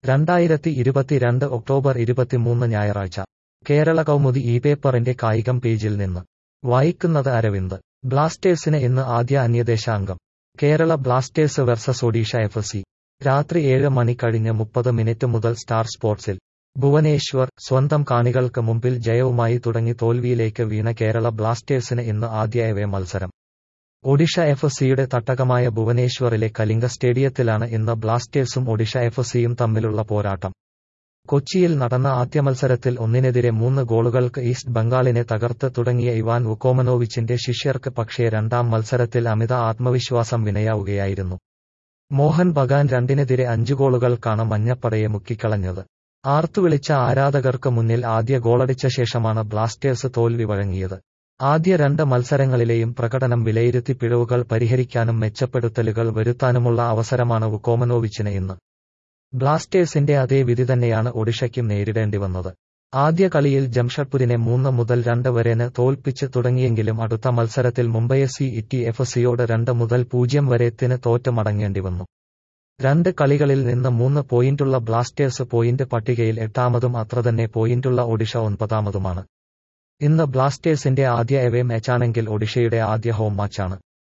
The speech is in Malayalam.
രണ്ടായിരത്തി ഇരുപത്തിരണ്ട് ഒക്ടോബർ ഇരുപത്തിമൂന്ന് ഞായറാഴ്ച കേരള കൗമുദി ഈ പേപ്പറിന്റെ കായികം പേജിൽ നിന്ന് വായിക്കുന്നത് അരവിന്ദ് ബ്ലാസ്റ്റേഴ്സിന് ഇന്ന് ആദ്യ അന്യദേശാംഗം Kerala Blasters versus Odisha F C രാത്രി ഏഴ് മണി കഴിഞ്ഞ് മുപ്പത് മിനിറ്റ് മുതൽ സ്റ്റാർ സ്പോർട്സിൽ ഭുവനേശ്വർ സ്വന്തം കാണികൾക്ക് മുമ്പിൽ ജയവുമായി തുടങ്ങി തോൽവിയിലേക്ക് വീണ കേരള ബ്ലാസ്റ്റേഴ്സിന് ഇന്ന് ആദ്യ എവേ മത്സരം ഒഡീഷ എഫ് സിയുടെ തട്ടകമായ ഭുവനേശ്വറിലെ കലിംഗ സ്റ്റേഡിയത്തിലാണ് ഇന്ന് ബ്ലാസ്റ്റേഴ്സും ഒഡീഷ എഫ് സിയും തമ്മിലുള്ള പോരാട്ടം കൊച്ചിയിൽ നടന്ന ആദ്യ മത്സരത്തിൽ ഒന്നിനെതിരെ മൂന്ന് ഗോളുകൾക്ക് ഈസ്റ്റ് ബംഗാളിനെ തകർത്ത് തുടങ്ങിയ ഇവാൻ വുക്കോമനോവിച്ചിന്റെ ശിഷ്യർക്ക് പക്ഷേ രണ്ടാം മത്സരത്തിൽ അമിത ആത്മവിശ്വാസം വിനയാവുകയായിരുന്നു മോഹൻ ബഗാൻ രണ്ടിനെതിരെ അഞ്ചു ഗോളുകൾക്കാണ് മഞ്ഞപ്പടയെ മുക്കിക്കളഞ്ഞത് ആർത്തുവിളിച്ച ആരാധകർക്ക് മുന്നിൽ ആദ്യ ഗോളടിച്ച ശേഷമാണ് ബ്ലാസ്റ്റേഴ്സ് തോൽവി വഴങ്ങിയത് ആദ്യ രണ്ട് മത്സരങ്ങളിലെയും പ്രകടനം വിലയിരുത്തി പിഴവുകൾ പരിഹരിക്കാനും മെച്ചപ്പെടുത്തലുകൾ വരുത്താനുമുള്ള അവസരമാണ് വുക്കോമനോവിച്ചിന് ഇന്ന് ബ്ലാസ്റ്റേഴ്സിന്റെ അതേ വിധി തന്നെയാണ് ഒഡിഷയ്ക്കും നേരിടേണ്ടി വന്നത് ആദ്യ കളിയിൽ ജംഷഡ്പൂരിനെ മൂന്ന് മുതൽ രണ്ട് വരെന് തോൽപ്പിച്ച് തുടങ്ങിയെങ്കിലും അടുത്ത മത്സരത്തിൽ മുംബൈ സി ഇറ്റി എഫ് സിയോട് രണ്ട് മുതൽ പൂജ്യം വരെത്തിന് തോറ്റ് മടങ്ങേണ്ടി വന്നു രണ്ട് കളികളിൽ നിന്ന് മൂന്ന് പോയിന്റുള്ള ബ്ലാസ്റ്റേഴ്സ് പോയിന്റ് പട്ടികയിൽ എട്ടാമതും അത്ര തന്നെ പോയിന്റുള്ള ഒഡിഷ ഒൻപതാമതുമാണ് ഇന്ന് ബ്ലാസ്റ്റേഴ്സിന്റെ ആദ്യ എവേ മാച്ചാണെങ്കിൽ ഒഡിഷയുടെ ആദ്യ ഹോം മാച്ചാണ്